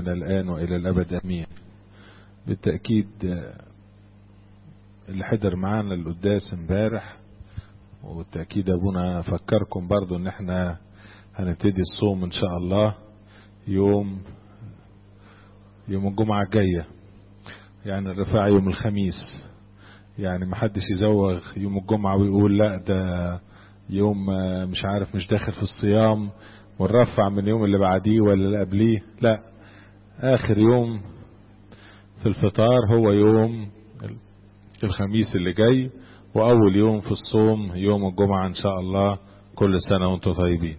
من الآن وإلى الأبد أمين بالتأكيد اللي حضر معانا القداس امبارح وبالتأكيد أبونا فكركم برضو ان احنا هنبتدي الصوم ان شاء الله يوم يوم الجمعة الجاية يعني الرفاع يوم الخميس يعني محدش يزوغ يوم الجمعة ويقول لا ده يوم مش عارف مش داخل في الصيام ونرفع من يوم اللي بعديه ولا اللي قبليه لا اخر يوم في الفطار هو يوم الخميس اللي جاي واول يوم في الصوم يوم الجمعة ان شاء الله كل سنة وانتم طيبين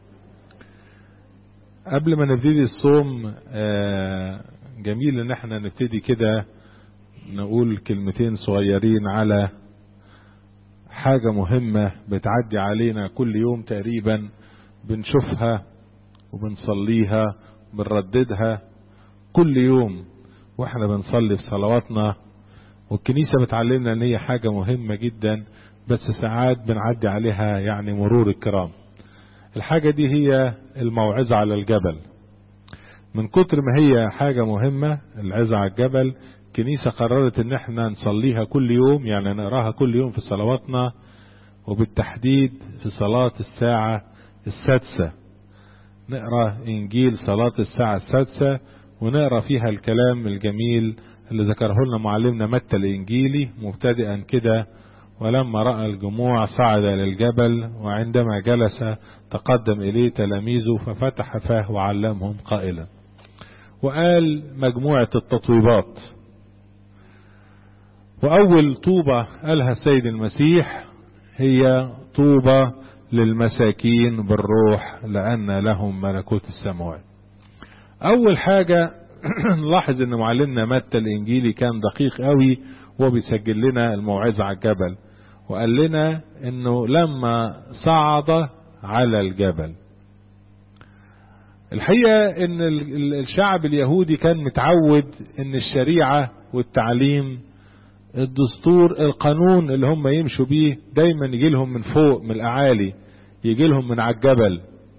قبل ما نبتدي الصوم جميل ان احنا نبتدي كده نقول كلمتين صغيرين على حاجة مهمة بتعدي علينا كل يوم تقريبا بنشوفها وبنصليها بنرددها كل يوم واحنا بنصلي في صلواتنا والكنيسة بتعلمنا ان هي حاجة مهمة جدا بس ساعات بنعدي عليها يعني مرور الكرام الحاجة دي هي الموعظة على الجبل من كتر ما هي حاجة مهمة العظة على الجبل الكنيسة قررت ان احنا نصليها كل يوم يعني نقراها كل يوم في صلواتنا وبالتحديد في صلاة الساعة السادسة نقرا انجيل صلاة الساعة السادسة ونقرا فيها الكلام الجميل اللي ذكره لنا معلمنا متى الانجيلي مبتدئا كده ولما رأى الجموع صعد للجبل وعندما جلس تقدم إليه تلاميذه ففتح فاه وعلمهم قائلا وقال مجموعة التطويبات وأول طوبة قالها السيد المسيح هي طوبة للمساكين بالروح لأن لهم ملكوت السماوات أول حاجة نلاحظ أن معلمنا متى الإنجيلي كان دقيق قوي وهو بيسجل لنا الموعظة على الجبل وقال لنا أنه لما صعد على الجبل الحقيقة أن الشعب اليهودي كان متعود أن الشريعة والتعليم الدستور القانون اللي هم يمشوا بيه دايما يجي لهم من فوق من الاعالي يجي لهم من على الجبل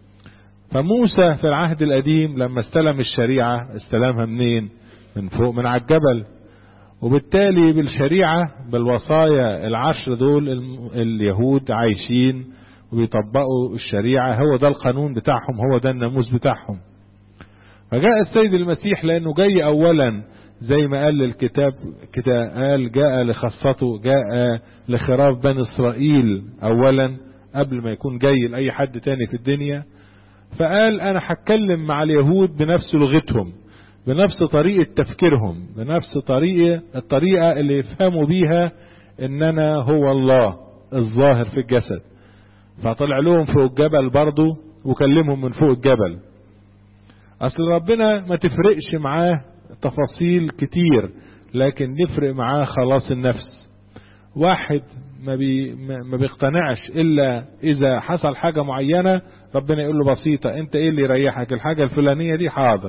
فموسى في العهد القديم لما استلم الشريعة استلمها منين من فوق من على الجبل وبالتالي بالشريعة بالوصايا العشر دول اليهود عايشين وبيطبقوا الشريعة هو ده القانون بتاعهم هو ده الناموس بتاعهم فجاء السيد المسيح لانه جاي اولا زي ما قال الكتاب كده قال جاء لخاصته جاء لخراف بني اسرائيل اولا قبل ما يكون جاي لاي حد تاني في الدنيا فقال انا هتكلم مع اليهود بنفس لغتهم بنفس طريقة تفكيرهم بنفس طريقة الطريقة اللي يفهموا بيها ان انا هو الله الظاهر في الجسد فطلع لهم فوق الجبل برضه وكلمهم من فوق الجبل اصل ربنا ما تفرقش معاه تفاصيل كتير لكن نفرق معاه خلاص النفس واحد ما, بي ما بيقتنعش الا اذا حصل حاجة معينة ربنا يقول له بسيطة انت ايه اللي يريحك الحاجة الفلانية دي حاضر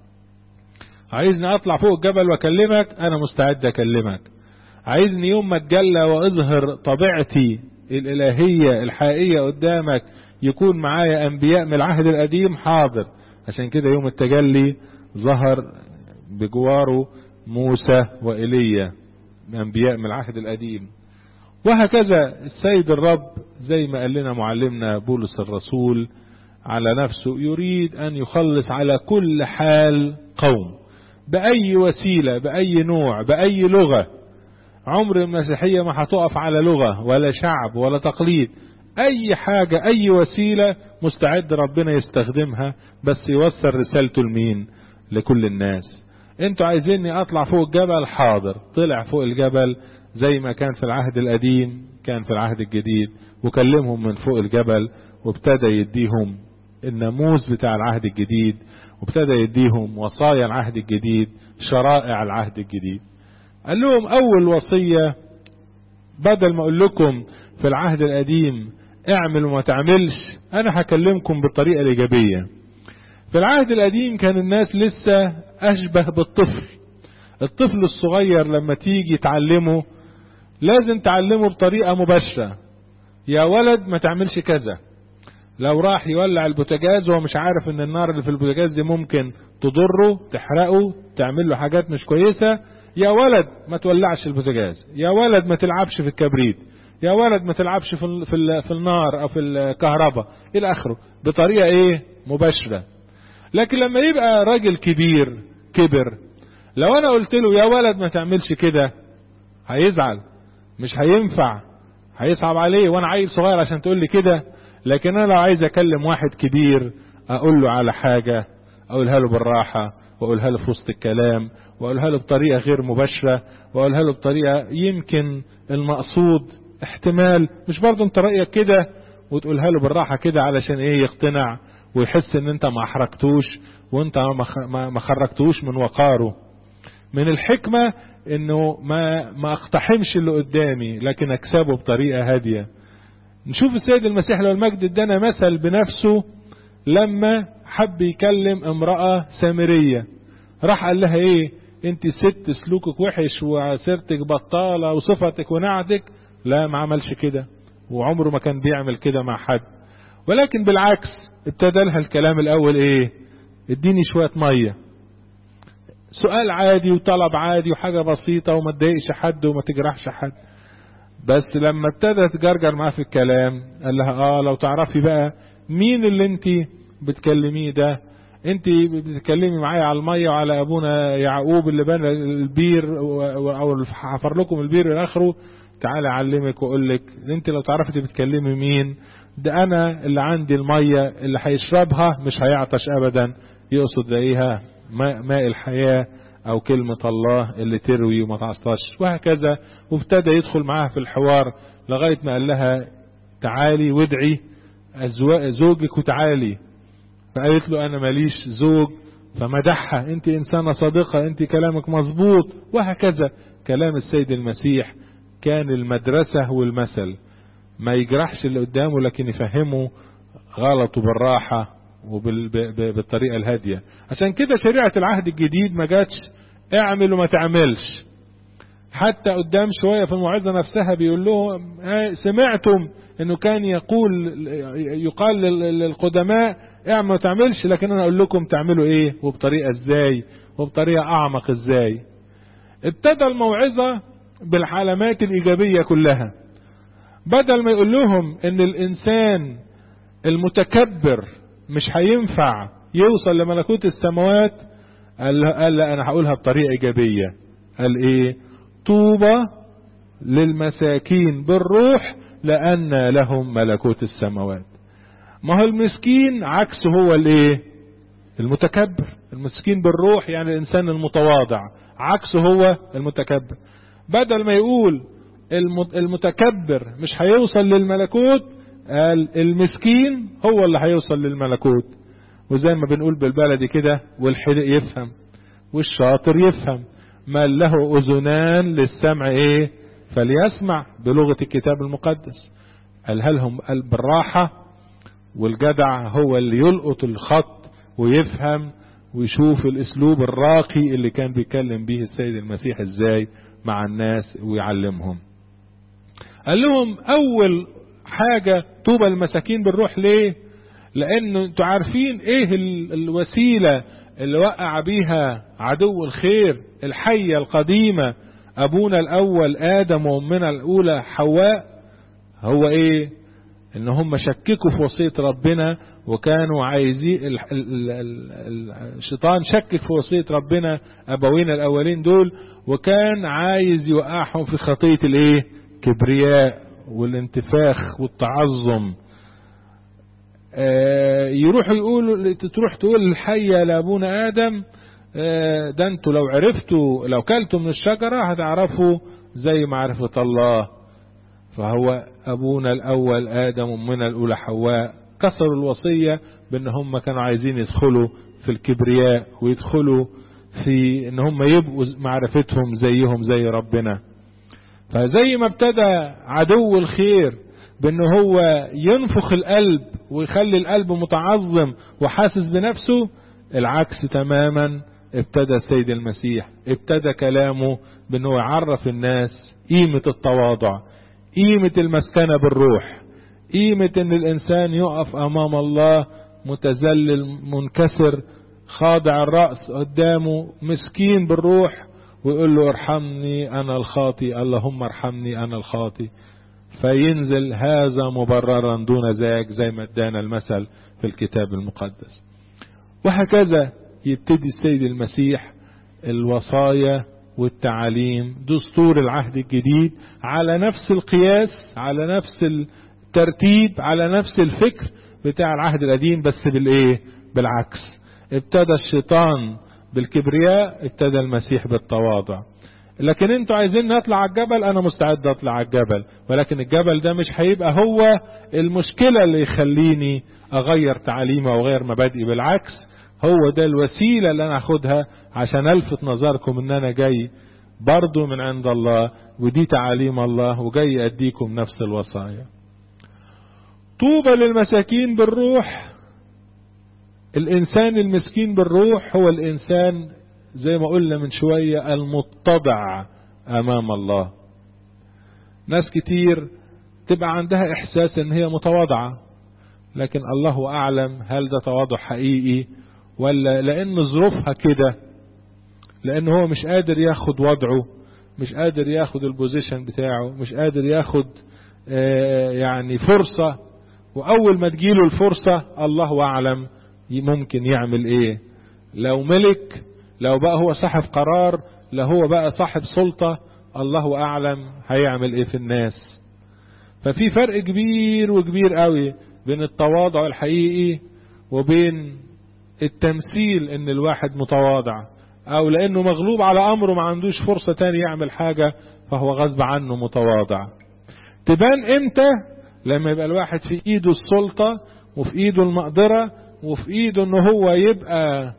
عايزني اطلع فوق الجبل واكلمك انا مستعد اكلمك عايزني يوم ما اتجلى واظهر طبيعتي الالهية الحقيقية قدامك يكون معايا انبياء من العهد القديم حاضر عشان كده يوم التجلي ظهر بجواره موسى وإيليا أنبياء من العهد القديم وهكذا السيد الرب زي ما قال لنا معلمنا بولس الرسول على نفسه يريد أن يخلص على كل حال قوم بأي وسيلة بأي نوع بأي لغة عمر المسيحية ما هتقف على لغة ولا شعب ولا تقليد أي حاجة أي وسيلة مستعد ربنا يستخدمها بس يوصل رسالته لمين لكل الناس انتوا عايزيني اطلع فوق الجبل حاضر طلع فوق الجبل زي ما كان في العهد القديم كان في العهد الجديد وكلمهم من فوق الجبل وابتدى يديهم الناموس بتاع العهد الجديد وابتدى يديهم وصايا العهد الجديد شرائع العهد الجديد قال لهم اول وصية بدل ما اقول لكم في العهد القديم اعمل وما تعملش انا هكلمكم بالطريقة الايجابية في العهد القديم كان الناس لسه أشبه بالطفل الطفل الصغير لما تيجي تعلمه لازم تعلمه بطريقة مباشرة يا ولد ما تعملش كذا لو راح يولع البوتاجاز وهو مش عارف ان النار اللي في البوتاجاز دي ممكن تضره تحرقه تعمل له حاجات مش كويسة يا ولد ما تولعش البوتاجاز يا ولد ما تلعبش في الكبريت يا ولد ما تلعبش في ال في, ال في النار او في الكهرباء الى اخره بطريقة ايه مباشرة لكن لما يبقى راجل كبير كبر لو انا قلت له يا ولد ما تعملش كده هيزعل مش هينفع هيصعب عليه وانا عيل صغير عشان تقول لي كده لكن انا لو عايز اكلم واحد كبير اقول له على حاجة اقولها له بالراحة واقولها له في وسط الكلام واقولها له بطريقة غير مباشرة واقولها له بطريقة يمكن المقصود احتمال مش برضه انت رأيك كده وتقولها له بالراحة كده علشان ايه يقتنع ويحس ان انت ما احرجتوش وانت ما خرجتوش من وقاره من الحكمة انه ما ما اقتحمش اللي قدامي لكن اكسبه بطريقة هادية نشوف السيد المسيح لو المجد ادانا مثل بنفسه لما حب يكلم امرأة سامرية راح قال لها ايه انت ست سلوكك وحش وسيرتك بطالة وصفتك ونعتك لا ما عملش كده وعمره ما كان بيعمل كده مع حد ولكن بالعكس ابتدى لها الكلام الاول ايه اديني شوية مية سؤال عادي وطلب عادي وحاجة بسيطة وما تضايقش حد وما تجرحش حد بس لما ابتدى تجرجر معاه في الكلام قال لها اه لو تعرفي بقى مين اللي انت بتكلميه ده انت بتتكلمي معايا على المية وعلى ابونا يعقوب اللي بنى البير او حفر لكم البير الى اخره تعالى اعلمك واقول لك انت لو تعرفي انت بتكلمي مين ده انا اللي عندي المية اللي هيشربها مش هيعطش ابدا يقصد زيها ماء, ماء الحياة او كلمة الله اللي تروي وما تعطش وهكذا وابتدى يدخل معاها في الحوار لغاية ما قال لها تعالي وادعي زوجك وتعالي فقالت له انا ماليش زوج فمدحها انت انسانة صادقة انت كلامك مظبوط وهكذا كلام السيد المسيح كان المدرسة والمثل ما يجرحش اللي قدامه لكن يفهمه غلطه بالراحة وبالطريقة الهادية عشان كده شريعة العهد الجديد ما جاتش اعمل وما تعملش حتى قدام شوية في الموعظة نفسها بيقول لهم سمعتم انه كان يقول يقال للقدماء اعمل ما تعملش لكن انا اقول لكم تعملوا ايه وبطريقة ازاي وبطريقة اعمق ازاي ابتدى الموعظة بالعلامات الايجابية كلها بدل ما يقول لهم ان الانسان المتكبر مش هينفع يوصل لملكوت السماوات قال, قال لا انا هقولها بطريقة ايجابية قال ايه طوبى للمساكين بالروح لان لهم ملكوت السماوات ما هو المسكين عكسه هو الايه المتكبر المسكين بالروح يعني الانسان المتواضع عكسه هو المتكبر بدل ما يقول المتكبر مش هيوصل للملكوت قال المسكين هو اللي هيوصل للملكوت وزي ما بنقول بالبلدي كده والحدق يفهم والشاطر يفهم من له اذنان للسمع ايه فليسمع بلغة الكتاب المقدس قالها لهم قال بالراحة والجدع هو اللي يلقط الخط ويفهم ويشوف الاسلوب الراقي اللي كان بيتكلم به السيد المسيح ازاي مع الناس ويعلمهم قال لهم اول حاجة طوبى المساكين بالروح ليه لانه انتوا عارفين ايه الوسيلة اللي وقع بيها عدو الخير الحية القديمة ابونا الاول ادم وامنا الاولى حواء هو ايه ان هم شككوا في وصية ربنا وكانوا عايزين الشيطان شكك في وصية ربنا ابوينا الاولين دول وكان عايز يوقعهم في خطية الايه كبرياء والانتفاخ والتعظم آه يروحوا يقولوا تروح تقول الحية لابونا ادم آه ده انتوا لو عرفتوا لو كلتوا من الشجرة هتعرفوا زي معرفة الله فهو ابونا الاول ادم وامنا الاولى حواء كسروا الوصية بان هم كانوا عايزين يدخلوا في الكبرياء ويدخلوا في ان هم يبقوا معرفتهم زيهم زي ربنا فزي ما ابتدى عدو الخير بان هو ينفخ القلب ويخلي القلب متعظم وحاسس بنفسه العكس تماما ابتدى السيد المسيح ابتدى كلامه بانه يعرف الناس قيمة التواضع قيمة المسكنة بالروح قيمة ان الانسان يقف امام الله متذلل منكسر خاضع الرأس قدامه مسكين بالروح ويقول له ارحمني انا الخاطي اللهم ارحمني انا الخاطي فينزل هذا مبررا دون ذاك زي ما ادانا المثل في الكتاب المقدس وهكذا يبتدي السيد المسيح الوصايا والتعاليم دستور العهد الجديد على نفس القياس على نفس الترتيب على نفس الفكر بتاع العهد القديم بس بالايه بالعكس ابتدى الشيطان بالكبرياء ابتدى المسيح بالتواضع لكن انتوا عايزين نطلع على الجبل انا مستعد اطلع على الجبل ولكن الجبل ده مش هيبقى هو المشكلة اللي يخليني اغير تعاليمي واغير مبادئي بالعكس هو ده الوسيلة اللي انا اخدها عشان الفت نظركم ان انا جاي برضو من عند الله ودي تعاليم الله وجاي اديكم نفس الوصايا طوبى للمساكين بالروح الانسان المسكين بالروح هو الانسان زي ما قلنا من شوية المتضع امام الله ناس كتير تبقى عندها احساس ان هي متواضعة لكن الله اعلم هل ده تواضع حقيقي ولا لان ظروفها كده لان هو مش قادر ياخد وضعه مش قادر ياخد البوزيشن بتاعه مش قادر ياخد آه يعني فرصة واول ما تجيله الفرصة الله اعلم ممكن يعمل ايه لو ملك لو بقى هو صاحب قرار لو هو بقى صاحب سلطة الله اعلم هيعمل ايه في الناس ففي فرق كبير وكبير قوي بين التواضع الحقيقي وبين التمثيل ان الواحد متواضع او لانه مغلوب على امره ما عندوش فرصة تاني يعمل حاجة فهو غصب عنه متواضع تبان امتى لما يبقى الواحد في ايده السلطة وفي ايده المقدرة وفي ايده ان هو يبقى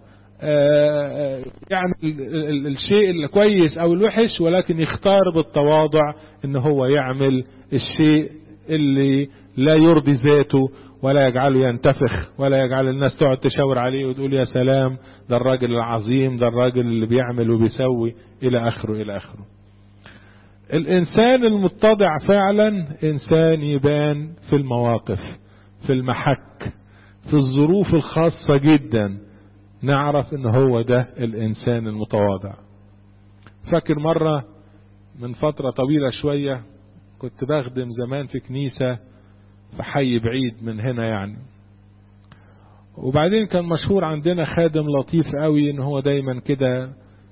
يعني الشيء الكويس او الوحش ولكن يختار بالتواضع ان هو يعمل الشيء اللي لا يرضي ذاته ولا يجعله ينتفخ ولا يجعل الناس تقعد تشاور عليه وتقول يا سلام ده الراجل العظيم ده الراجل اللي بيعمل وبيسوي الى اخره الى اخره الانسان المتضع فعلا انسان يبان في المواقف في المحك في الظروف الخاصة جدا نعرف ان هو ده الانسان المتواضع فاكر مرة من فترة طويلة شوية كنت بخدم زمان في كنيسة في حي بعيد من هنا يعني وبعدين كان مشهور عندنا خادم لطيف قوي ان هو دايما كده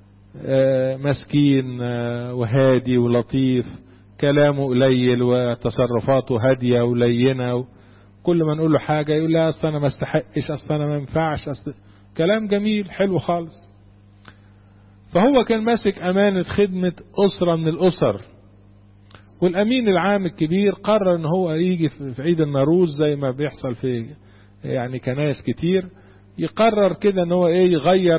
مسكين وهادي ولطيف كلامه قليل وتصرفاته هادية ولينة كل ما نقول له حاجة يقول لا اصل انا ما استحقش اصل انا ما ينفعش اصل كلام جميل حلو خالص فهو كان ماسك امانة خدمة اسرة من الاسر والامين العام الكبير قرر ان هو يجي في عيد الناروز زي ما بيحصل في يعني كنايس كتير يقرر كده ان هو ايه يغير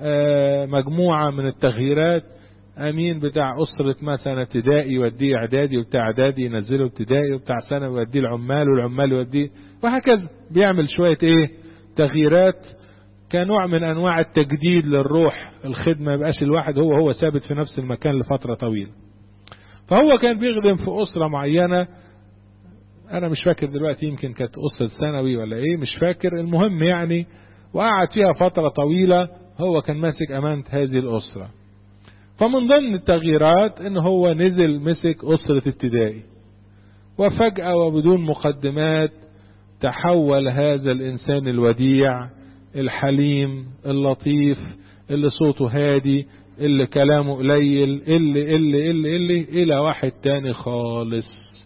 مجموعة من التغييرات امين بتاع اسرة مثلا ابتدائي يوديه اعدادي وبتاع اعدادي ينزله ابتدائي وبتاع ثانوي يوديه العمال والعمال يوديه وهكذا بيعمل شوية ايه تغييرات كنوع من انواع التجديد للروح الخدمة يبقاش الواحد هو هو ثابت في نفس المكان لفترة طويلة فهو كان بيخدم في اسرة معينة انا مش فاكر دلوقتي يمكن كانت اسرة ثانوي ولا ايه مش فاكر المهم يعني وقعد فيها فترة طويلة هو كان ماسك امانة هذه الاسرة فمن ضمن التغييرات ان هو نزل مسك اسرة ابتدائي وفجأة وبدون مقدمات تحول هذا الانسان الوديع الحليم اللطيف اللي صوته هادي اللي كلامه قليل اللي اللي اللي اللي الى واحد تاني خالص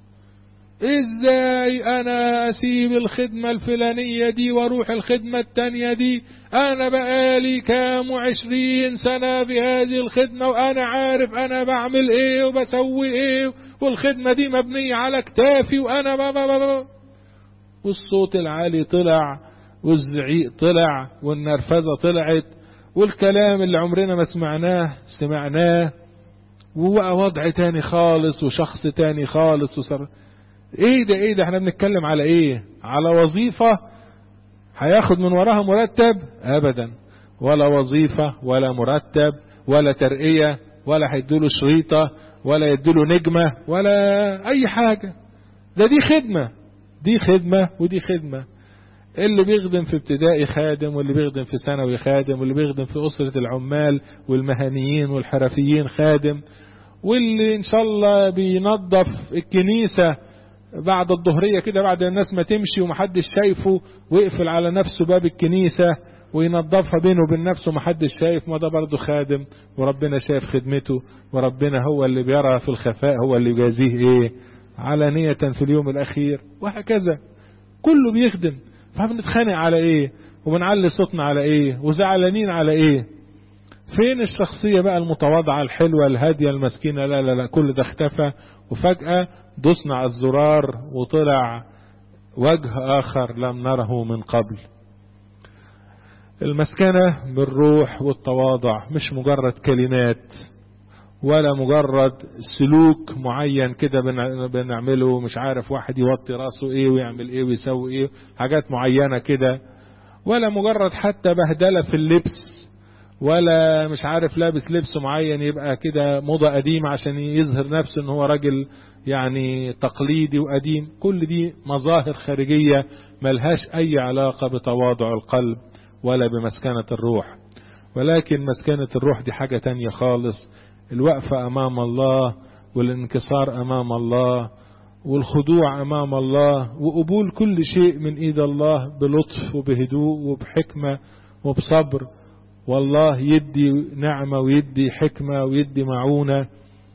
ازاي انا اسيب الخدمة الفلانية دي واروح الخدمة التانية دي انا بقالي كام وعشرين سنة بهذه الخدمة وانا عارف انا بعمل ايه وبسوي ايه والخدمة دي مبنية على كتافي وانا بابا بابا والصوت العالي طلع والزعيق طلع والنرفزة طلعت والكلام اللي عمرنا ما سمعناه سمعناه وبقى وضع تاني خالص وشخص تاني خالص وصار ايه ده ايه ده احنا بنتكلم على ايه على وظيفة هياخد من وراها مرتب ابدا ولا وظيفة ولا مرتب ولا ترقية ولا هيدوله شريطة ولا يدوله نجمة ولا اي حاجة ده دي خدمة دي خدمة ودي خدمة اللي بيخدم في ابتدائي خادم واللي بيخدم في ثانوي خادم واللي بيخدم في أسرة العمال والمهنيين والحرفيين خادم واللي إن شاء الله بينظف الكنيسة بعد الظهرية كده بعد الناس ما تمشي ومحدش شايفه ويقفل على نفسه باب الكنيسة وينظفها بينه وبين نفسه محدش شايف ما ده برضه خادم وربنا شايف خدمته وربنا هو اللي بيرى في الخفاء هو اللي يجازيه ايه علانية في اليوم الأخير وهكذا كله بيخدم فبنتخانق على ايه وبنعلي صوتنا على ايه وزعلانين على ايه فين الشخصية بقى المتواضعة الحلوة الهادية المسكينة لا لا لا كل ده اختفى وفجأة دوسنا على الزرار وطلع وجه آخر لم نره من قبل المسكنة بالروح والتواضع مش مجرد كلمات ولا مجرد سلوك معين كده بنعمله مش عارف واحد يوطي راسه ايه ويعمل ايه ويسوي ايه حاجات معينة كده ولا مجرد حتى بهدلة في اللبس ولا مش عارف لابس لبس معين يبقى كده موضة قديمة عشان يظهر نفسه ان هو راجل يعني تقليدي وقديم كل دي مظاهر خارجية ملهاش اي علاقة بتواضع القلب ولا بمسكنة الروح ولكن مسكنة الروح دي حاجة تانية خالص الوقفة أمام الله والانكسار أمام الله والخضوع أمام الله وقبول كل شيء من إيد الله بلطف وبهدوء وبحكمة وبصبر والله يدي نعمة ويدي حكمة ويدي معونة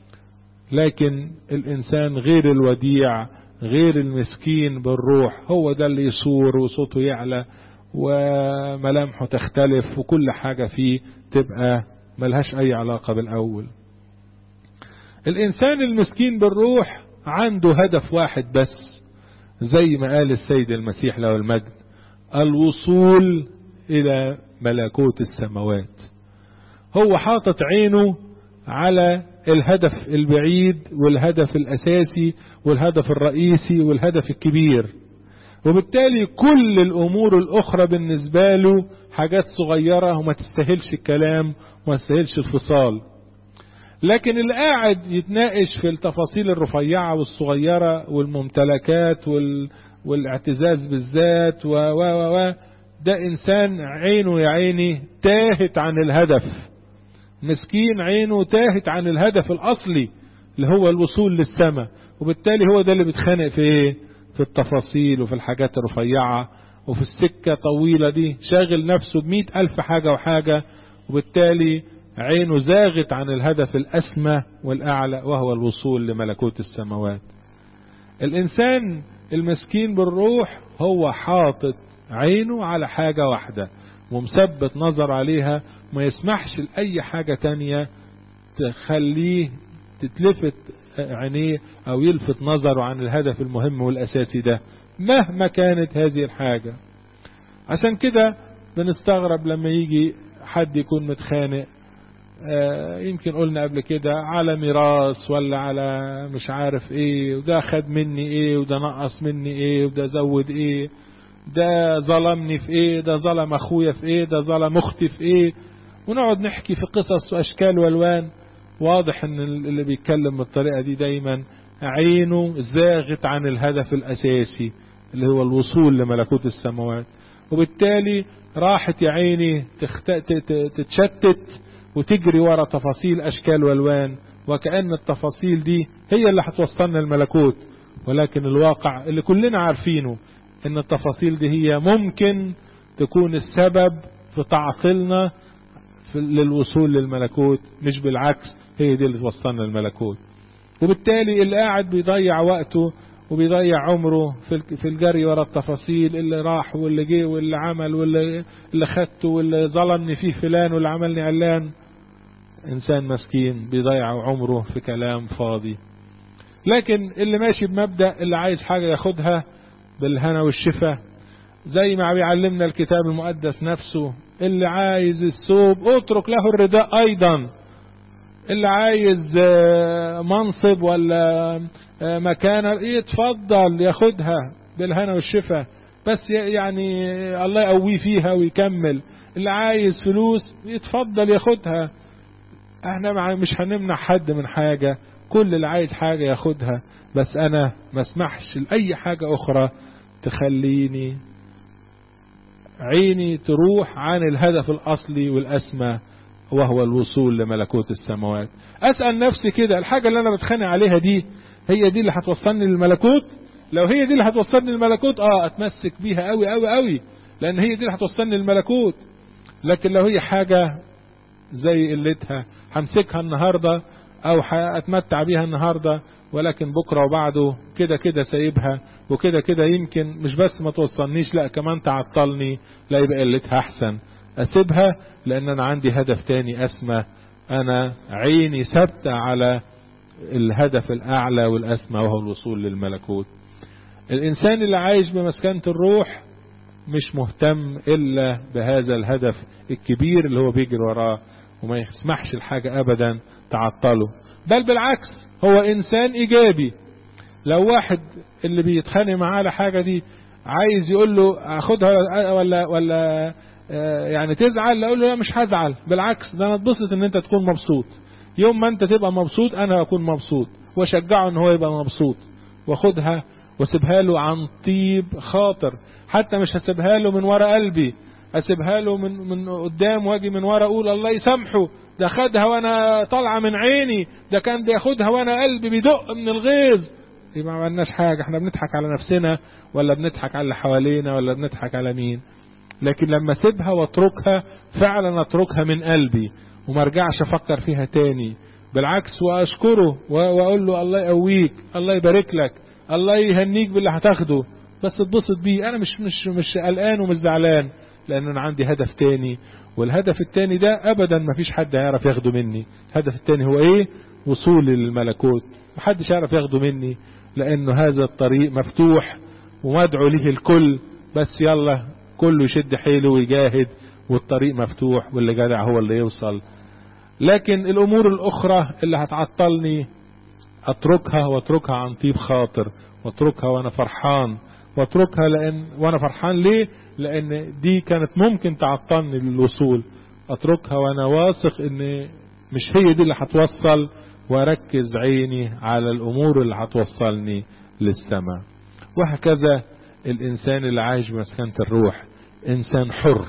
لكن الإنسان غير الوديع غير المسكين بالروح هو ده اللي يصور وصوته يعلى وملامحه تختلف وكل حاجة فيه تبقى ملهاش أي علاقة بالأول الإنسان المسكين بالروح عنده هدف واحد بس زي ما قال السيد المسيح له المجد الوصول إلى ملكوت السماوات هو حاطط عينه على الهدف البعيد والهدف الأساسي والهدف الرئيسي والهدف الكبير وبالتالي كل الأمور الأخرى بالنسبة له حاجات صغيرة وما تستاهلش الكلام وما تستاهلش الفصال لكن اللي قاعد يتناقش في التفاصيل الرفيعة والصغيرة والممتلكات وال... والاعتزاز بالذات و و و ده إنسان عينه يا عيني تاهت عن الهدف مسكين عينه تاهت عن الهدف الأصلي اللي هو الوصول للسماء وبالتالي هو ده اللي بيتخانق في ايه في التفاصيل وفي الحاجات الرفيعة وفي السكة طويلة دي شاغل نفسه بمئة ألف حاجة وحاجة وبالتالي عينه زاغت عن الهدف الأسمى والأعلى وهو الوصول لملكوت السماوات الإنسان المسكين بالروح هو حاطط عينه على حاجة واحدة ومثبت نظر عليها ما يسمحش لأي حاجة تانية تخليه تتلفت عينيه أو يلفت نظره عن الهدف المهم والأساسي ده مهما كانت هذه الحاجة عشان كده بنستغرب لما يجي حد يكون متخانق آه يمكن قلنا قبل كده على ميراث ولا على مش عارف ايه وده خد مني ايه وده نقص مني ايه وده زود ايه ده ظلمني في ايه ده ظلم اخويا في ايه ده ظلم اختي في ايه ونقعد نحكي في قصص واشكال والوان واضح ان اللي بيتكلم بالطريقة دي دايما عينه زاغت عن الهدف الاساسي اللي هو الوصول لملكوت السماوات وبالتالي راحت يا عيني تخت... تتشتت وتجري ورا تفاصيل اشكال والوان وكأن التفاصيل دي هي اللي هتوصلنا الملكوت ولكن الواقع اللي كلنا عارفينه ان التفاصيل دي هي ممكن تكون السبب في تعطيلنا للوصول للملكوت مش بالعكس هي دي اللي توصلنا الملكوت وبالتالي اللي قاعد بيضيع وقته وبيضيع عمره في الجري ورا التفاصيل اللي راح واللي جه واللي عمل واللي اللي خدته واللي ظلمني فيه فلان واللي عملني علان انسان مسكين بيضيع عمره في كلام فاضي لكن اللي ماشي بمبدأ اللي عايز حاجة ياخدها بالهنا والشفا زي ما بيعلمنا الكتاب المقدس نفسه اللي عايز الثوب اترك له الرداء ايضا اللي عايز منصب ولا مكانة يتفضل ياخدها بالهنا والشفا بس يعني الله يقويه فيها ويكمل اللي عايز فلوس يتفضل ياخدها احنا مش هنمنع حد من حاجة كل اللي عايز حاجة ياخدها بس انا ما اسمحش لأي حاجة اخرى تخليني عيني تروح عن الهدف الأصلي والأسمى وهو الوصول لملكوت السماوات أسأل نفسي كده الحاجة اللي أنا بتخانق عليها دي هي دي اللي هتوصلني للملكوت لو هي دي اللي هتوصلني للملكوت اه اتمسك بيها قوي قوي قوي لان هي دي اللي هتوصلني للملكوت لكن لو هي حاجة زي قلتها همسكها النهاردة او هتمتع بيها النهاردة ولكن بكرة وبعده كده كده سايبها وكده كده يمكن مش بس ما توصلنيش لا كمان تعطلني لا يبقى قلتها احسن اسيبها لان انا عندي هدف تاني اسمى انا عيني ثابتة على الهدف الاعلى والاسمى وهو الوصول للملكوت الانسان اللي عايش بمسكنة الروح مش مهتم الا بهذا الهدف الكبير اللي هو بيجري وراه وما يسمحش الحاجة ابدا تعطله بل بالعكس هو انسان ايجابي لو واحد اللي بيتخانق معاه على حاجة دي عايز يقول له اخدها ولا ولا يعني تزعل اقول له لا مش هزعل بالعكس ده انا اتبسط ان انت تكون مبسوط يوم ما انت تبقى مبسوط انا اكون مبسوط واشجعه ان هو يبقى مبسوط واخدها واسيبها له عن طيب خاطر حتى مش هسيبها له من ورا قلبي اسيبها له من من قدام واجي من ورا اقول الله يسامحه ده خدها وانا طالعه من عيني ده كان بياخدها وانا قلبي بيدق من الغيظ يبقى ما عملناش حاجه احنا بنضحك على نفسنا ولا بنضحك على اللي حوالينا ولا بنضحك على مين لكن لما اسيبها واتركها فعلا اتركها من قلبي وما ارجعش افكر فيها تاني بالعكس واشكره واقول له الله يقويك الله يبارك لك الله يهنيك باللي هتاخده بس اتبسط بيه انا مش مش مش قلقان ومش زعلان لان انا عندي هدف تاني والهدف التاني ده ابدا ما فيش حد هيعرف ياخده مني الهدف التاني هو ايه وصولي للملكوت محدش يعرف ياخده مني لانه هذا الطريق مفتوح ومدعو له الكل بس يلا كله يشد حيله ويجاهد والطريق مفتوح واللي جدع هو اللي يوصل لكن الامور الاخرى اللي هتعطلني اتركها واتركها عن طيب خاطر واتركها وانا فرحان واتركها لان وانا فرحان ليه لان دي كانت ممكن تعطلني للوصول اتركها وانا واثق ان مش هي دي اللي هتوصل واركز عيني على الامور اللي هتوصلني للسماء وهكذا الانسان اللي عايش بمسكنة الروح انسان حر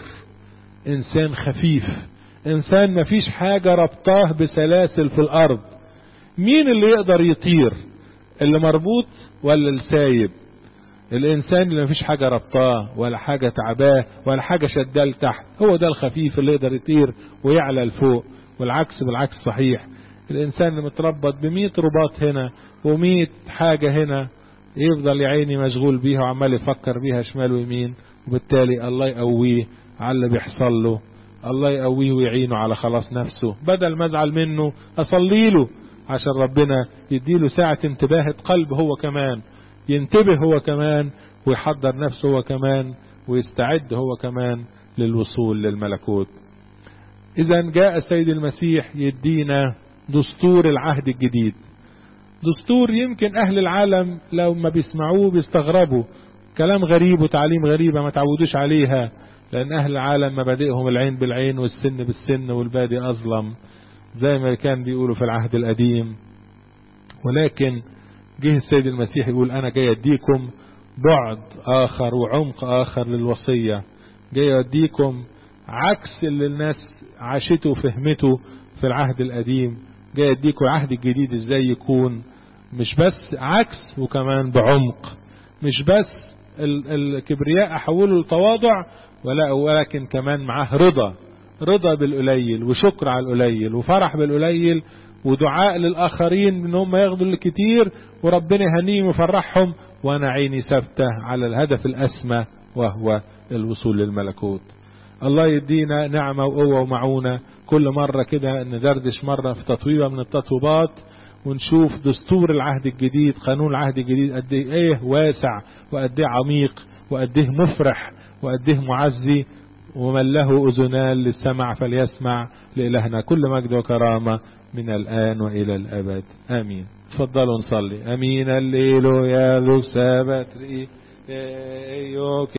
انسان خفيف انسان مفيش حاجة ربطاه بسلاسل في الارض مين اللي يقدر يطير اللي مربوط ولا السايب الانسان اللي مفيش حاجة ربطاه ولا حاجة تعباه ولا حاجة شداه لتحت هو ده الخفيف اللي يقدر يطير ويعلى لفوق والعكس بالعكس صحيح الانسان اللي متربط بمية رباط هنا ومية حاجة هنا يفضل يا عيني مشغول بيها وعمال يفكر بيها شمال ويمين وبالتالي الله يقويه على اللي بيحصل له الله يقويه ويعينه على خلاص نفسه بدل ما ازعل منه اصلي له عشان ربنا يديله ساعة انتباهة قلب هو كمان ينتبه هو كمان ويحضر نفسه هو كمان ويستعد هو كمان للوصول للملكوت اذا جاء السيد المسيح يدينا دستور العهد الجديد دستور يمكن اهل العالم لو ما بيسمعوه بيستغربوا كلام غريب وتعليم غريبة ما تعودوش عليها لان اهل العالم مبادئهم العين بالعين والسن بالسن والبادي اظلم زي ما كان بيقولوا في العهد القديم ولكن جه السيد المسيح يقول انا جاي اديكم بعد اخر وعمق اخر للوصية جاي اديكم عكس اللي الناس عاشته وفهمته في العهد القديم جاي اديكم العهد الجديد ازاي يكون مش بس عكس وكمان بعمق مش بس الكبرياء احوله لتواضع ولا ولكن كمان معاه رضا رضا بالقليل وشكر على القليل وفرح بالقليل ودعاء للآخرين ان هم ياخدوا الكتير وربنا يهنيهم ويفرحهم وانا عيني ثابتة على الهدف الاسمى وهو الوصول للملكوت الله يدينا نعمة وقوة ومعونة كل مرة كده ندردش مرة في تطويبة من التطويبات ونشوف دستور العهد الجديد قانون العهد الجديد قد ايه واسع وقد ايه عميق وقد ايه مفرح وقد ايه معزي ومن له اذنان للسمع فليسمع لالهنا كل مجد وكرامه من الآن وإلى الأبد آمين تفضلوا نصلي أمين الليل يا ذو سابت